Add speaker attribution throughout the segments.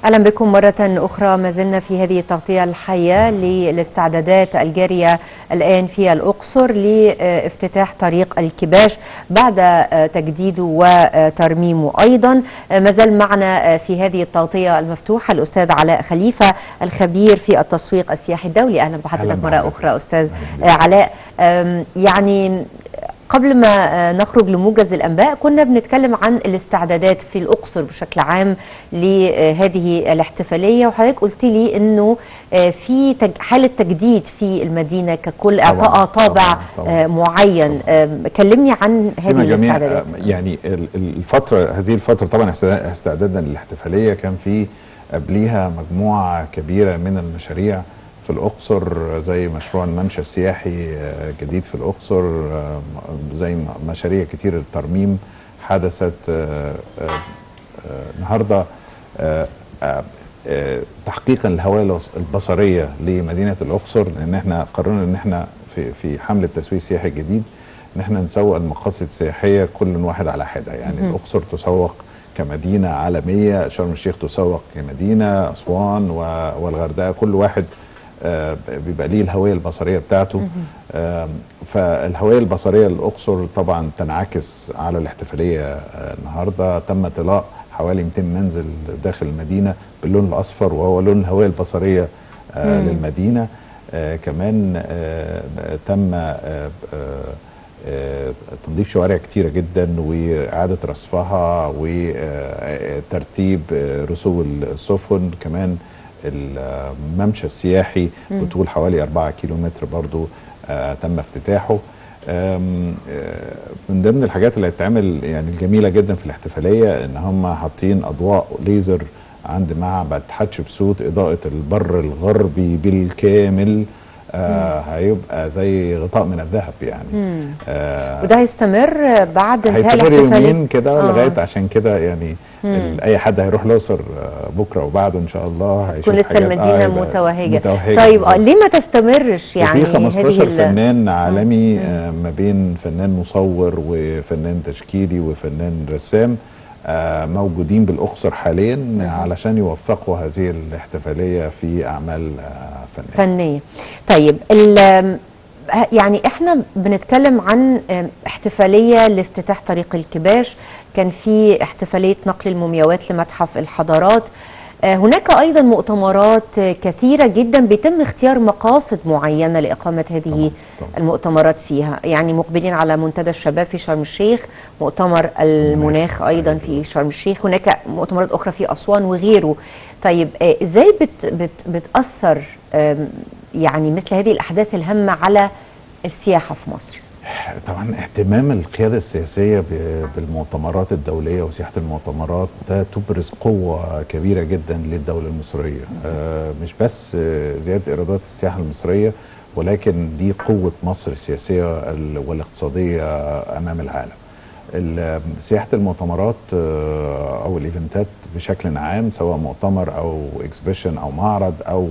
Speaker 1: أهلا بكم مرة أخرى ما زلنا في هذه التغطية الحية للاستعدادات الجارية الآن في الأقصر لافتتاح طريق الكباش بعد تجديده وترميمه أيضا ما زال معنا في هذه التغطية المفتوحة الأستاذ علاء خليفة الخبير في التسويق السياحي الدولي أهلا بحضرتك مرة أخرى أستاذ علاء يعني قبل ما نخرج لموجز الانباء كنا بنتكلم عن الاستعدادات في الاقصر بشكل عام لهذه الاحتفاليه وحضرتك قلت لي انه في حاله تجديد في المدينه ككل اعطاء طابع طبعًا طبعًا معين كلمني عن هذه الاستعدادات
Speaker 2: يعني الفتره هذه الفتره طبعا استعدادا للاحتفاليه كان في قبليها مجموعه كبيره من المشاريع في الأقصر زي مشروع الممشى السياحي جديد في الأقصر زي مشاريع كتير الترميم حدثت النهارده تحقيقا للهوية البصرية لمدينة الأقصر لأن احنا قررنا ان احنا في في حملة تسويق سياحي جديد ان احنا نسوق المقاصد السياحية كل واحد على حدة يعني م- الأقصر تسوق كمدينة عالمية شرم الشيخ تسوق كمدينة أسوان والغردقة كل واحد آه بيبقى ليه الهويه البصريه بتاعته آه فالهويه البصريه للاقصر طبعا تنعكس على الاحتفاليه آه النهارده تم طلاء حوالي 200 منزل داخل المدينه باللون الاصفر وهو لون الهويه البصريه للمدينه كمان تم تنظيف شوارع كتيره جدا واعاده رصفها وترتيب رسوب السفن كمان الممشى السياحي بطول حوالي 4 كيلومتر برضو آه تم افتتاحه آه من ضمن الحاجات اللي هتتعمل يعني الجميله جدا في الاحتفاليه ان هم حاطين اضواء ليزر عند معبد حتشبسوت اضاءه البر الغربي بالكامل آه هيبقى زي غطاء من الذهب يعني
Speaker 1: آه وده هيستمر بعد
Speaker 2: انتهاء هيستمر يومين كده آه. لغايه عشان كده يعني اي حد هيروح الاقصر بكره وبعده ان شاء الله هيشوف
Speaker 1: تكون لسه المدينه آه متوهجه. متوهجه طيب آه ليه ما تستمرش يعني
Speaker 2: في 15 فنان عالمي آه ما بين فنان مصور وفنان تشكيلي وفنان رسام آه موجودين بالاقصر حاليا مم. علشان يوفقوا هذه الاحتفاليه في اعمال آه فنيه
Speaker 1: فنيه طيب يعني احنا بنتكلم عن احتفاليه لافتتاح طريق الكباش كان في احتفاليه نقل المومياوات لمتحف الحضارات هناك ايضا مؤتمرات كثيره جدا بيتم اختيار مقاصد معينه لاقامه هذه طبعا طبعا. المؤتمرات فيها يعني مقبلين على منتدى الشباب في شرم الشيخ مؤتمر المناخ ايضا في شرم الشيخ هناك مؤتمرات اخرى في اسوان وغيره طيب ازاي بت بت بتاثر يعني مثل هذه الاحداث الهامه على السياحه في مصر
Speaker 2: طبعا اهتمام القيادة السياسية بالمؤتمرات الدولية وسياحة المؤتمرات ده تبرز قوة كبيرة جدا للدولة المصرية آه مش بس زيادة إيرادات السياحة المصرية ولكن دي قوة مصر السياسية والاقتصادية أمام العالم سياحة المؤتمرات أو الإيفنتات بشكل عام سواء مؤتمر أو إكسبيشن أو معرض أو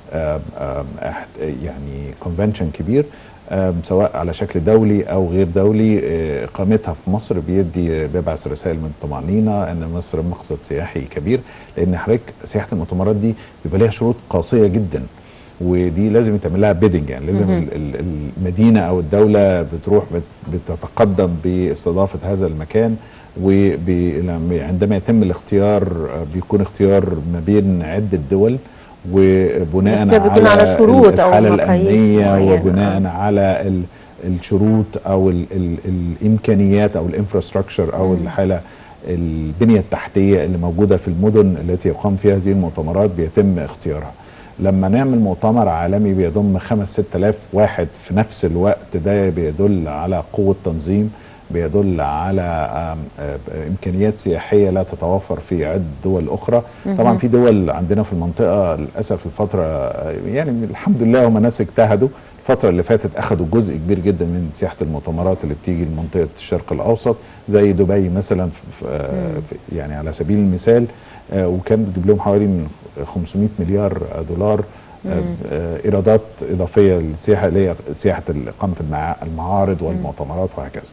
Speaker 2: يعني كونفنشن كبير سواء على شكل دولي او غير دولي اقامتها في مصر بيدي بيبعث رسائل من الطمانينه ان مصر مقصد سياحي كبير لان حضرتك سياحه المؤتمرات دي بيبقى ليها شروط قاسيه جدا ودي لازم يتعمل لها بيدنج يعني لازم المدينه او الدوله بتروح بتتقدم باستضافه هذا المكان وعندما يتم الاختيار بيكون اختيار ما بين عده دول وبناء على,
Speaker 1: على شروط
Speaker 2: الحاله أو الامنيه وبناء على الشروط او ال ال الامكانيات او الانفراستراكشر او الحاله البنيه التحتيه اللي موجوده في المدن التي يقام فيها هذه المؤتمرات بيتم اختيارها لما نعمل مؤتمر عالمي بيضم خمس ست آلاف واحد في نفس الوقت ده بيدل على قوة تنظيم بيدل على امكانيات سياحيه لا تتوفر في عده دول اخرى طبعا في دول عندنا في المنطقه للاسف الفتره يعني الحمد لله هم ناس اجتهدوا الفتره اللي فاتت اخذوا جزء كبير جدا من سياحه المؤتمرات اللي بتيجي لمنطقه الشرق الاوسط زي دبي مثلا في يعني على سبيل المثال وكان بتجيب لهم حوالي من 500 مليار دولار ايرادات اضافيه للسياحه اللي هي سياحه اقامه المعارض والمؤتمرات وهكذا.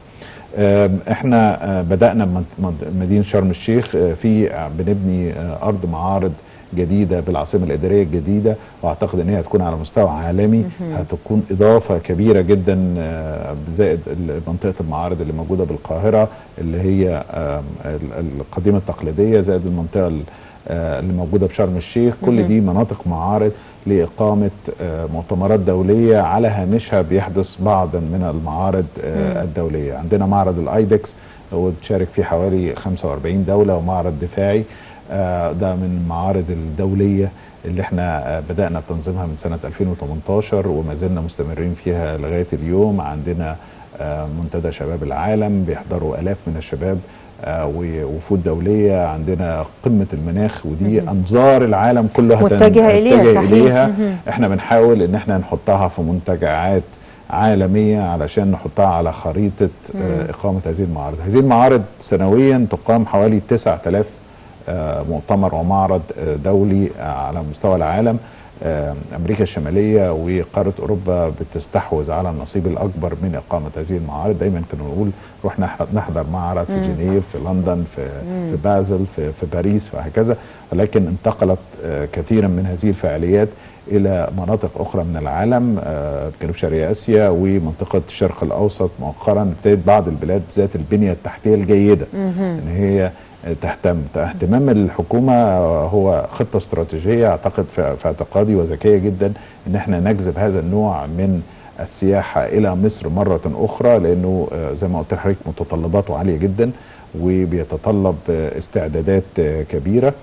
Speaker 2: احنا بدانا مدينه شرم الشيخ في بنبني ارض معارض جديده بالعاصمه الاداريه الجديده واعتقد ان هي هتكون على مستوى عالمي هتكون اضافه كبيره جدا آه، زائد ال- منطقه المعارض اللي موجوده بالقاهره اللي هي آم، ال- القديمه التقليديه زائد المنطقه ال- آه، اللي موجوده بشرم الشيخ كل دي مناطق معارض لاقامه آه، مؤتمرات دوليه على هامشها بيحدث بعضا من المعارض آه، الدوليه عندنا معرض الايدكس وبتشارك فيه حوالي 45 دوله ومعرض دفاعي آه، ده من المعارض الدوليه اللي احنا آه، بدانا تنظيمها من سنه 2018 وما زلنا مستمرين فيها لغايه اليوم عندنا آه، منتدى شباب العالم بيحضروا الاف من الشباب آه، ووفود دوليه عندنا قمه المناخ ودي انظار العالم كلها تن-
Speaker 1: متجهة إليها،
Speaker 2: تتجه
Speaker 1: صحيح.
Speaker 2: اليها
Speaker 1: مهم.
Speaker 2: احنا بنحاول ان احنا نحطها في منتجعات عالمية علشان نحطها على خريطة آه، إقامة هذه المعارض هذه المعارض سنويا تقام حوالي 9000 آه، مؤتمر ومعرض آه، دولي آه، على مستوى العالم آه، أمريكا الشمالية وقارة أوروبا بتستحوذ على النصيب الأكبر من إقامة هذه المعارض دايما كنا نقول روح نح- نحضر معرض في جنيف في لندن في, في بازل في, في باريس وهكذا ولكن انتقلت آه، كثيرا من هذه الفعاليات الى مناطق اخرى من العالم آه، جنوب شرق اسيا ومنطقه الشرق الاوسط مؤخرا ابتدت بعض البلاد ذات البنيه التحتيه الجيده ان هي تهتم اهتمام الحكومه آه، هو خطه استراتيجيه اعتقد في في اعتقادي وذكيه جدا ان احنا نجذب هذا النوع من السياحه الى مصر مره اخرى لانه آه، زي ما قلت لحضرتك متطلباته عاليه جدا وبيتطلب آه، استعدادات آه، كبيره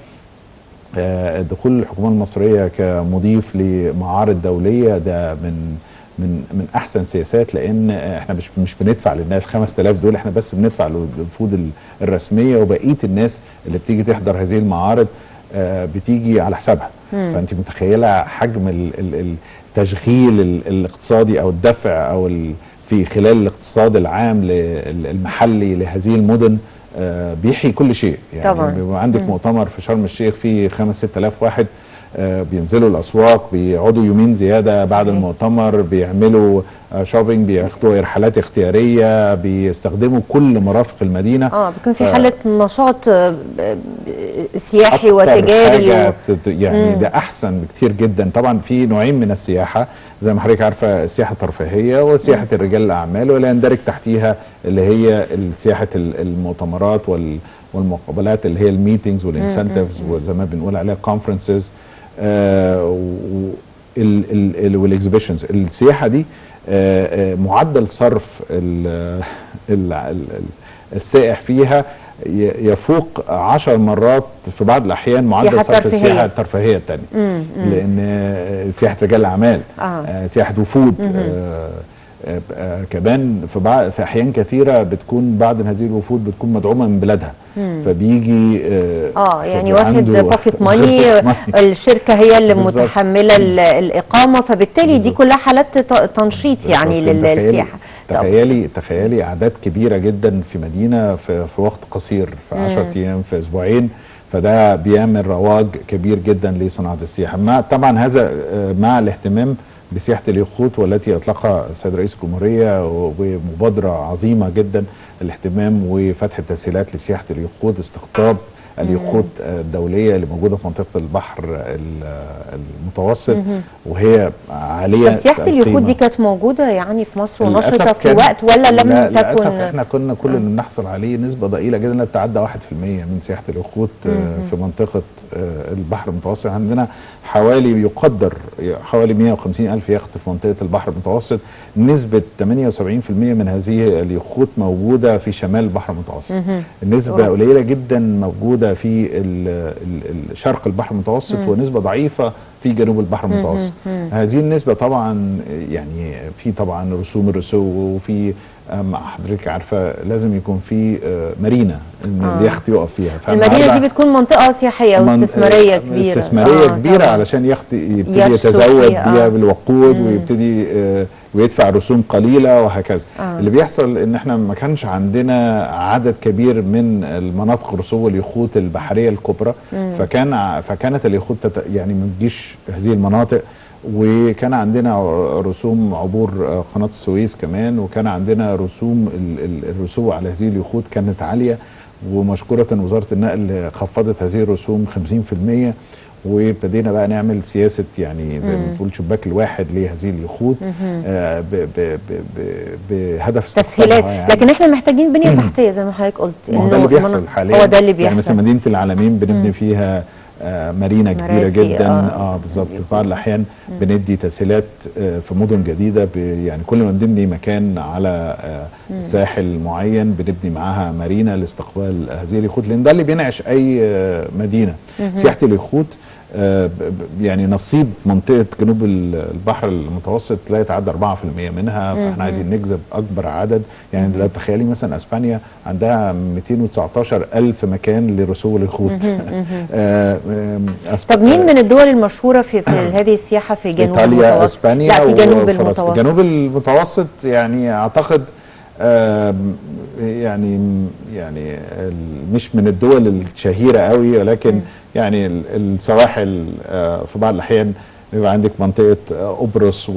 Speaker 2: آه، دخول الحكومه المصريه كمضيف لمعارض دوليه ده من من من احسن سياسات لان احنا مش مش بندفع للناس 5000 دول احنا بس بندفع للوفود ال- الرسميه وبقيه الناس اللي بتيجي تحضر هذه المعارض آه، بتيجي على حسابها فانت متخيله حجم ال- ال- التشغيل ال- الاقتصادي او الدفع او ال- في خلال الاقتصاد العام ل- المحلي لهذه المدن آه، بيحيي كل شيء يعني
Speaker 1: طبعاً.
Speaker 2: بيبقى عندك مؤتمر في شرم الشيخ فيه 5 6000 واحد آه، بينزلوا الاسواق بيقعدوا يومين زياده بعد
Speaker 1: صحيح.
Speaker 2: المؤتمر بيعملوا آه، شوبينج بياخدوا رحلات اختياريه بيستخدموا كل مرافق المدينه
Speaker 1: اه بيكون في
Speaker 2: ف-
Speaker 1: حاله نشاط آه، آه، سياحي
Speaker 2: أكتر
Speaker 1: وتجاري
Speaker 2: حاجة
Speaker 1: و...
Speaker 2: تت- يعني ده احسن بكتير جدا طبعا في نوعين من السياحه زي ما حضرتك عارفه السياحه الترفيهيه وسياحه الرجال الاعمال ولا يندرج تحتيها اللي هي سياحه ال- المؤتمرات وال والمقابلات اللي هي الميتينجز والانسنتيفز وزي ما بنقول عليها كونفرنسز والاكزيبيشنز السياحه دي آه، آه، معدل صرف ال- ال- ال- السائح فيها ي- يفوق عشر مرات في بعض الاحيان معدل
Speaker 1: سياحة
Speaker 2: صرف
Speaker 1: ترفيهية.
Speaker 2: السياحه الترفيهيه الثانيه لان آه، سياحه رجال الاعمال
Speaker 1: آه.
Speaker 2: آه، سياحه وفود آه، آه، آه، كمان في بعض في احيان كثيره بتكون بعض من هذه الوفود بتكون مدعومه من بلادها فبيجي اه,
Speaker 1: اه يعني
Speaker 2: فبيبقى
Speaker 1: واخد
Speaker 2: عنده-
Speaker 1: بوكيت ماني
Speaker 2: pocket money.
Speaker 1: الشركه هي اللي
Speaker 2: بالظبط.
Speaker 1: متحمله ال- الاقامه فبالتالي دي
Speaker 2: بالظبط.
Speaker 1: كلها حالات ت- تنشيط يعني
Speaker 2: بالظبط.
Speaker 1: لل-
Speaker 2: تخيلي-
Speaker 1: للسياحه طب
Speaker 2: تخيلي تخيلي اعداد كبيره جدا في مدينه في, في وقت قصير في 10 ايام في اسبوعين فده بيعمل رواج كبير جدا لصناعه السياحه مع طبعا هذا آه، مع الاهتمام بسياحه اليخوت والتي اطلقها السيد رئيس الجمهوريه و- ومبادره عظيمه جدا الاهتمام وفتح التسهيلات لسياحه اليخوت استقطاب اليخوت الدوليه اللي موجوده في منطقه البحر ال- المتوسط وهي عاليه
Speaker 1: طب سياحه اليخوت
Speaker 2: القيمة.
Speaker 1: دي كانت موجوده يعني في مصر ونشطه
Speaker 2: للأسف
Speaker 1: في
Speaker 2: كان-
Speaker 1: وقت ولا لم
Speaker 2: لا
Speaker 1: تكن
Speaker 2: للاسف احنا كنا كل اللي بنحصل عليه نسبه ضئيله جدا لا تتعدى 1% من سياحه اليخوت آه، في منطقه آه، البحر المتوسط عندنا حوالي يقدر حوالي 150 الف يخت في منطقه البحر المتوسط نسبه 78% من هذه اليخوت موجوده في شمال البحر المتوسط النسبه
Speaker 1: أوروبا.
Speaker 2: قليله جدا موجوده في ال- ال- ال- شرق البحر المتوسط ونسبه ضعيفه في جنوب البحر المتوسط هذه النسبه طبعا يعني في طبعا رسوم الرسو وفي أم حضرتك عارفه لازم يكون في آه، مارينا ان
Speaker 1: آه.
Speaker 2: اليخت يقف فيها
Speaker 1: المدينه
Speaker 2: فالنهاردة
Speaker 1: دي بتكون منطقه سياحيه
Speaker 2: من-
Speaker 1: واستثماريه
Speaker 2: آه،
Speaker 1: كبيره
Speaker 2: استثماريه
Speaker 1: آه،
Speaker 2: كبيره
Speaker 1: طبعاً.
Speaker 2: علشان يخت يبتدي
Speaker 1: يرسو
Speaker 2: يتزود
Speaker 1: فيه،
Speaker 2: بيها
Speaker 1: آه.
Speaker 2: بالوقود ويبتدي آه، ويدفع رسوم قليله وهكذا
Speaker 1: آه.
Speaker 2: اللي بيحصل ان احنا ما كانش عندنا عدد كبير من المناطق رسوب اليخوت البحريه الكبرى فكان ع- فكانت اليخوت تت- يعني ما تجيش هذه المناطق وكان عندنا ع- رسوم عبور آه، قناه السويس كمان وكان عندنا رسوم ال- ال- الرسوم على هذه اليخوت كانت عاليه ومشكورة وزارة النقل خفضت هذه الرسوم 50% وابتدينا بقى نعمل سياسه يعني زي ما بتقول شباك الواحد لهذه اليخوت آه ب ب ب ب بهدف
Speaker 1: تسهيلات
Speaker 2: استقطابها يعني.
Speaker 1: لكن احنا محتاجين بنيه تحتيه زي ما حضرتك قلت
Speaker 2: ما هو ده اللي بيحصل حاليا
Speaker 1: هو ده اللي
Speaker 2: يعني مثلا
Speaker 1: بيحصل
Speaker 2: مدينه العالمين بنبني فيها آه مارينا كبيره
Speaker 1: مراسي،
Speaker 2: جدا
Speaker 1: آه.
Speaker 2: اه, بالظبط في بعض الاحيان بندي تسهيلات آه في مدن جديده ب- يعني كل ما بنبني مكان على آه ساحل معين بنبني معاها مارينا لاستقبال هذه اليخوت لان ده اللي بينعش اي آه مدينه سياحه اليخوت آه، ب- ب- يعني نصيب منطقه جنوب ال- البحر المتوسط لا يتعدى 4% منها فاحنا عايزين نجذب اكبر عدد يعني لا تخيلي مثلا اسبانيا عندها 219 الف مكان لرسوب اليخوت آه، آم، أسب-
Speaker 1: طب مين من الدول المشهوره في, في هذه السياحه في جنوب
Speaker 2: ايطاليا
Speaker 1: المتوسط؟
Speaker 2: اسبانيا
Speaker 1: لا في جنوب
Speaker 2: وفرنسا.
Speaker 1: المتوسط
Speaker 2: جنوب المتوسط يعني اعتقد آم، يعني يعني ال- مش من الدول الشهيره قوي ولكن يعني ال- السواحل آه، في بعض الاحيان بيبقى عندك منطقه آه، قبرص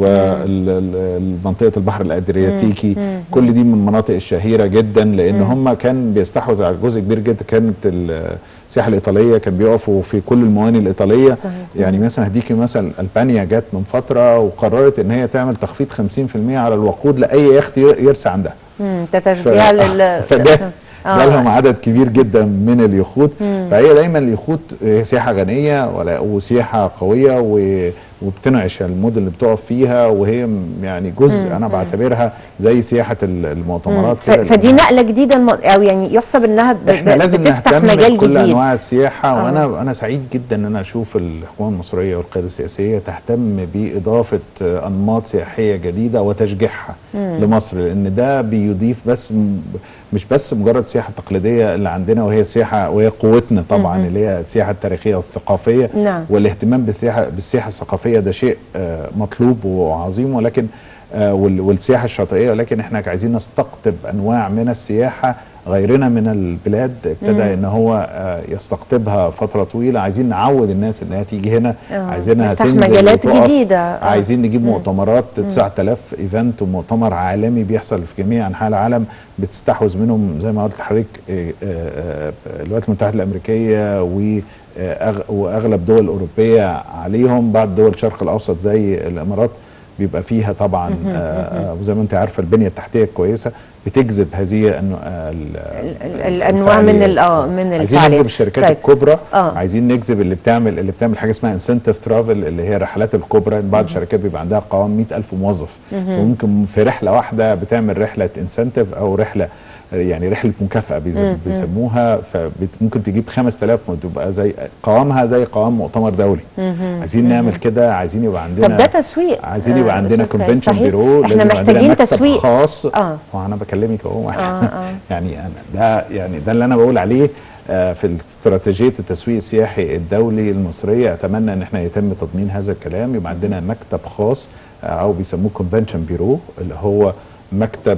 Speaker 2: ومنطقه البحر الادرياتيكي كل دي من المناطق الشهيره جدا لان هم كان بيستحوذ على جزء كبير جدا كانت السياحه الايطاليه كان بيقفوا في كل المواني الايطاليه
Speaker 1: صحيح.
Speaker 2: يعني مثلا هديكي مثلا البانيا جت من فتره وقررت ان هي تعمل تخفيض 50% على الوقود لاي يخت يرسى عندها
Speaker 1: مم، تشجيع لل
Speaker 2: فده
Speaker 1: آه.
Speaker 2: ده لهم عدد كبير جدا من اليخوت فهي دايما اليخوت هي سياحه غنيه ولا وسياحه قويه و وبتنعش المدن اللي بتقف فيها وهي م- يعني جزء انا بعتبرها زي سياحه ال- المؤتمرات
Speaker 1: ف-
Speaker 2: كده
Speaker 1: فدي نقله جديده الم- او يعني يحسب انها ب-
Speaker 2: احنا
Speaker 1: ب-
Speaker 2: لازم
Speaker 1: بتفتح
Speaker 2: نهتم
Speaker 1: مجال
Speaker 2: بكل
Speaker 1: جديد
Speaker 2: انواع السياحه
Speaker 1: آه.
Speaker 2: وانا انا سعيد جدا ان انا اشوف الحكومه المصريه والقياده السياسيه تهتم باضافه آه، انماط سياحيه جديده وتشجيعها لمصر لان ده بيضيف بس م- مش بس مجرد السياحه التقليديه اللي عندنا وهي السياحه وهي قوتنا طبعا اللي هي السياحه التاريخيه والثقافيه
Speaker 1: نعم.
Speaker 2: والاهتمام بالسياحه بالسياحه الثقافيه ده شيء آه، مطلوب وعظيم ولكن آه، وال- والسياحه الشاطئيه ولكن احنا عايزين نستقطب انواع من السياحه غيرنا من البلاد ابتدى ان هو آه، يستقطبها فتره طويله عايزين نعود الناس انها تيجي هنا
Speaker 1: آه،
Speaker 2: عايزينها
Speaker 1: نفتح
Speaker 2: تنزل
Speaker 1: مجالات
Speaker 2: وتقف.
Speaker 1: جديدة. آه.
Speaker 2: عايزين نجيب مؤتمرات 9000 ايفنت ومؤتمر عالمي بيحصل في جميع انحاء العالم بتستحوذ منهم زي ما قلت لحضرتك آه، آه، آه، الولايات المتحده الامريكيه و آه، أغ- واغلب دول اوروبيه عليهم بعض دول الشرق الاوسط زي الامارات بيبقى فيها طبعا آه، آه، وزي ما انت عارفه البنيه التحتيه الكويسه بتجذب هذه النوع- ال-
Speaker 1: ال- الانواع من ال-
Speaker 2: الفعاليات.
Speaker 1: اه من
Speaker 2: عايزين
Speaker 1: الفعاليات
Speaker 2: نجذب الشركات
Speaker 1: طيب.
Speaker 2: الكبرى
Speaker 1: آه.
Speaker 2: عايزين نجذب اللي بتعمل اللي بتعمل حاجه اسمها انسنتيف ترافل اللي هي الرحلات الكبرى بعض الشركات بيبقى عندها قوام 100000 موظف وممكن في رحله واحده بتعمل رحله انسنتيف او رحله يعني رحله مكافاه بيز- بيسموها فممكن تجيب 5000 وتبقى زي قوامها زي قوام مؤتمر دولي عايزين نعمل كده عايزين يبقى عندنا
Speaker 1: طب ده تسويق
Speaker 2: عايزين يبقى
Speaker 1: آه،
Speaker 2: عندنا
Speaker 1: أستاذ خالد.
Speaker 2: كونفنشن
Speaker 1: صحيح.
Speaker 2: بيرو
Speaker 1: احنا
Speaker 2: لازم يبقى عندنا
Speaker 1: محتاجين
Speaker 2: مكتب
Speaker 1: تسويق
Speaker 2: خاص
Speaker 1: اه
Speaker 2: وانا بكلمك اهو
Speaker 1: آه.
Speaker 2: يعني انا ده يعني ده اللي انا بقول عليه آه، في استراتيجيه التسويق السياحي الدولي المصريه اتمنى ان احنا يتم تضمين هذا الكلام يبقى عندنا مكتب خاص آه، او بيسموه كونفنشن بيرو اللي هو مكتب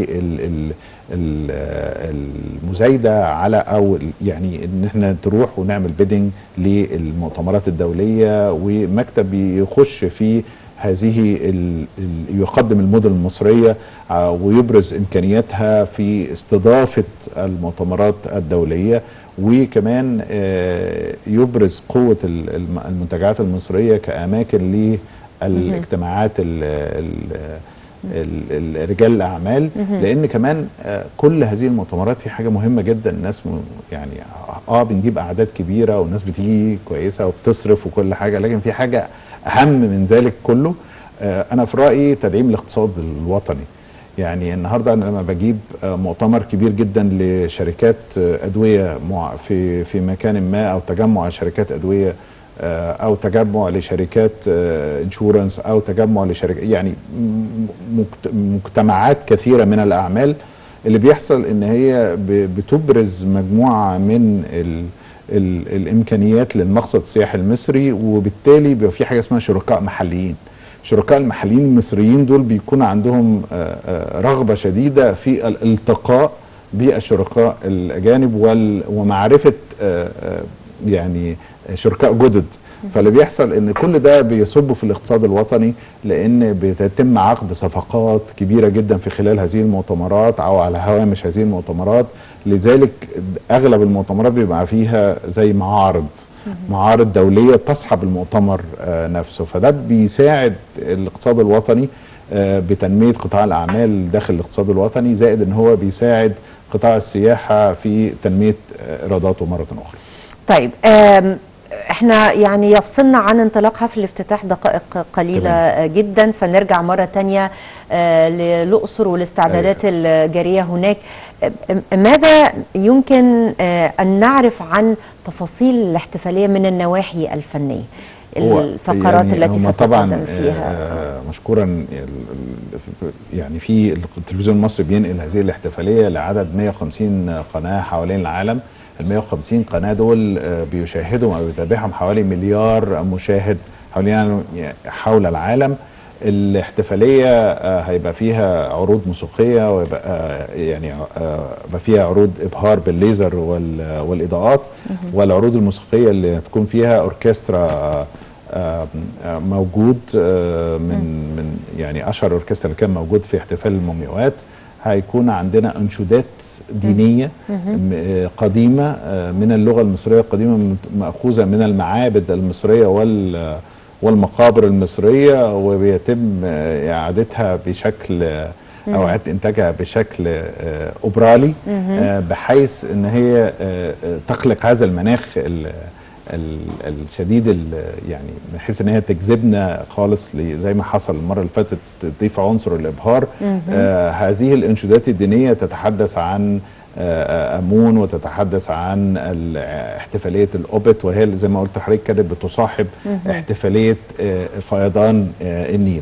Speaker 2: لل ال- ال- المزايده على او ال- يعني ان احنا تروح ونعمل بيدنج للمؤتمرات الدوليه ومكتب يخش في هذه ال ال يقدم المدن المصريه آه، ويبرز امكانياتها في استضافه المؤتمرات الدوليه وكمان آه، يبرز قوه ال- الم- المنتجعات المصريه كاماكن للاجتماعات ال- ال- ال- ال- رجال الاعمال لان كمان آه، كل هذه المؤتمرات في حاجه مهمه جدا الناس م- يعني اه بنجيب اعداد كبيره والناس بتيجي كويسه وبتصرف وكل حاجه لكن في حاجه اهم من ذلك كله آه، انا في رايي تدعيم الاقتصاد الوطني يعني النهارده انا لما بجيب آه، مؤتمر كبير جدا لشركات آه، ادويه مع- في في مكان ما او تجمع شركات ادويه آه، او تجمع لشركات انشورنس او تجمع لشركات يعني م- مجت- مجتمعات كثيره من الاعمال اللي بيحصل ان هي ب- بتبرز مجموعه من ال ال الامكانيات للمقصد السياحي المصري وبالتالي بيبقى في حاجه اسمها شركاء محليين شركاء المحليين المصريين دول بيكون عندهم آه، آه، رغبه شديده في الالتقاء بالشركاء الاجانب وال- ومعرفه آه، آه، يعني شركاء جدد فاللي بيحصل ان كل ده بيصب في الاقتصاد الوطني لان بتتم عقد صفقات كبيره جدا في خلال هذه المؤتمرات او على هوامش هذه المؤتمرات لذلك اغلب المؤتمرات بيبقى فيها زي معارض معارض دوليه تصحب المؤتمر آه، نفسه فده بيساعد الاقتصاد الوطني آه، بتنميه قطاع الاعمال داخل الاقتصاد الوطني زائد ان هو بيساعد قطاع السياحه في تنميه آه، ايراداته مره اخرى
Speaker 1: طيب آم، احنا يعني يفصلنا عن انطلاق حفل الافتتاح دقائق قليلة
Speaker 2: تمام.
Speaker 1: جدا فنرجع مرة تانية آه، للأقصر والاستعدادات الجارية هناك آم، ماذا يمكن آه، أن نعرف عن تفاصيل الاحتفالية من النواحي الفنية
Speaker 2: هو
Speaker 1: الفقرات
Speaker 2: يعني
Speaker 1: التي
Speaker 2: هم طبعا
Speaker 1: ستقدم فيها
Speaker 2: آه، مشكورا ال- ال- يعني في التلفزيون المصري بينقل هذه الاحتفاليه لعدد 150 قناه حوالين العالم ال 150 قناه دول آه، بيشاهدهم او يتابعهم حوالي مليار مشاهد حوالين حول العالم الاحتفاليه آه، هيبقى فيها عروض موسيقيه ويبقى آه، يعني آه، يبقى فيها عروض ابهار بالليزر وال- والاضاءات والعروض الموسيقيه اللي هتكون فيها اوركسترا آه، آه، آه، موجود آه، من من يعني اشهر اوركسترا اللي كان موجود في احتفال المومياوات هيكون عندنا انشودات دينيه م- آه، قديمه آه، من اللغه المصريه القديمه م- ماخوذه من المعابد المصريه وال والمقابر المصريه وبيتم آه، اعادتها بشكل آه، او اعاده انتاجها بشكل آه، اوبرالي آه، بحيث ان هي آه، آه، تخلق هذا المناخ ال- ال- الشديد ال- يعني بحيث ان هي تجذبنا خالص ل- زي ما حصل المره اللي فاتت تضيف عنصر الابهار آه هذه الانشودات الدينيه تتحدث عن آه، آه، امون وتتحدث عن ال- احتفاليه الاوبت وهي اللي زي ما قلت لحضرتك كانت بتصاحب احتفاليه آه، فيضان آه، النيل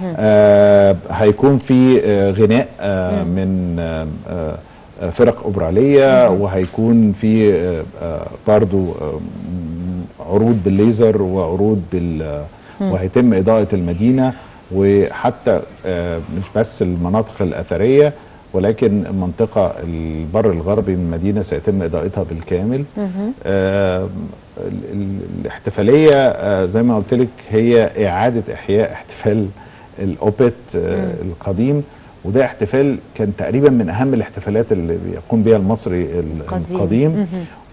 Speaker 2: آه، هيكون في آه، غناء آه، من آه، آه، آه، فرق اوبراليه وهيكون في آه، آه، برضو آه، م- عروض بالليزر وعروض بال وهيتم اضاءه المدينه وحتى آه، مش بس المناطق الاثريه ولكن المنطقه البر الغربي من المدينه سيتم اضاءتها بالكامل آه، ال- ال- الاحتفاليه آه، زي ما قلت لك هي اعاده احياء احتفال الاوبت آه، القديم وده احتفال كان تقريبا من اهم الاحتفالات اللي بيقوم بها المصري ال-
Speaker 1: قديم.
Speaker 2: القديم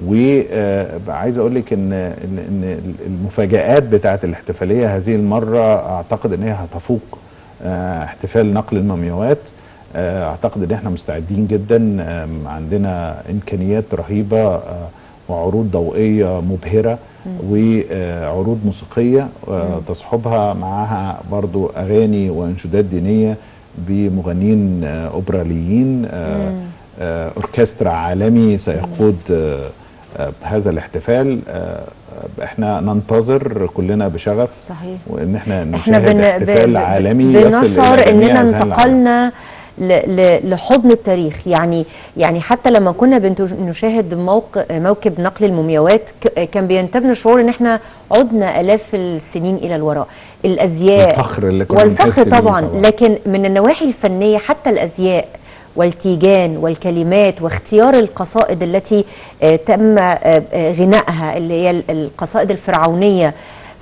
Speaker 2: وعايز اقول لك ان ان إن المفاجآت بتاعه الاحتفاليه هذه المره اعتقد ان هي هتفوق آه، احتفال نقل المومياوات آه، اعتقد ان احنا مستعدين جدا آم، عندنا امكانيات رهيبه آه، وعروض ضوئيه مبهره وعروض موسيقيه آه، تصحبها معها برضو اغاني وانشودات دينيه بمغنيين آه، اوبراليين آه، آه، اوركسترا عالمي سيقود آه، آه، هذا الاحتفال آه، آه، احنا ننتظر كلنا بشغف
Speaker 1: صحيح
Speaker 2: وان احنا
Speaker 1: احنا
Speaker 2: نشاهد
Speaker 1: بن...
Speaker 2: احتفال
Speaker 1: ب- ب-
Speaker 2: عالمي يصل
Speaker 1: بنشعر
Speaker 2: إلى جميع
Speaker 1: اننا
Speaker 2: أذهان العالم.
Speaker 1: انتقلنا ل... ل... لحضن التاريخ يعني يعني حتى لما كنا بنتج- نشاهد موق... موكب نقل المومياوات ك... كان بينتابنا شعور ان احنا عدنا الاف السنين الى الوراء الازياء
Speaker 2: الفخر اللي كنا بنحس
Speaker 1: والفخر
Speaker 2: بيه
Speaker 1: طبعا لكن من النواحي الفنيه حتى الازياء والتيجان والكلمات واختيار القصائد التي آه، تم آه، آه، غنائها اللي هي ال- القصائد الفرعونيه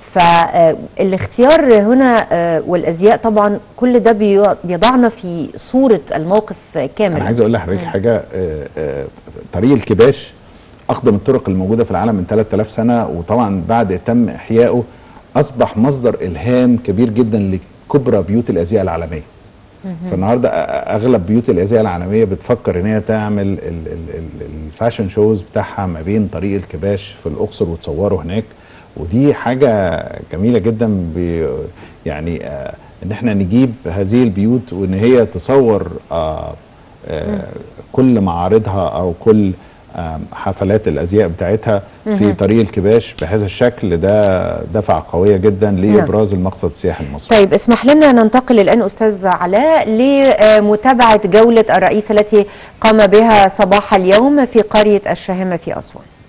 Speaker 1: فالاختيار هنا آه، والازياء طبعا كل ده بي- بيضعنا في صوره الموقف كامل
Speaker 2: انا عايز اقول لحضرتك حاجه آه، آه، طريق الكباش اقدم الطرق الموجوده في العالم من 3000 سنه وطبعا بعد تم احيائه اصبح مصدر الهام كبير جدا لكبرى بيوت الازياء العالميه فالنهارده أ- اغلب بيوت الازياء العالميه بتفكر ان هي تعمل ال- ال- ال- الفاشن شوز بتاعها ما بين طريق الكباش في الاقصر وتصوره هناك ودي حاجه جميله جدا بي يعني آه ان احنا نجيب هذه البيوت وان هي تصور آه آه كل معارضها او كل آم، حفلات الازياء بتاعتها في طريق الكباش بهذا الشكل ده دفعه قويه جدا لابراز المقصد السياحي المصري
Speaker 1: طيب اسمح لنا ننتقل الآن أستاذ علاء لمتابعة جولة الرئيس التي قام بها صباح اليوم في قرية الشاهمة في أسوان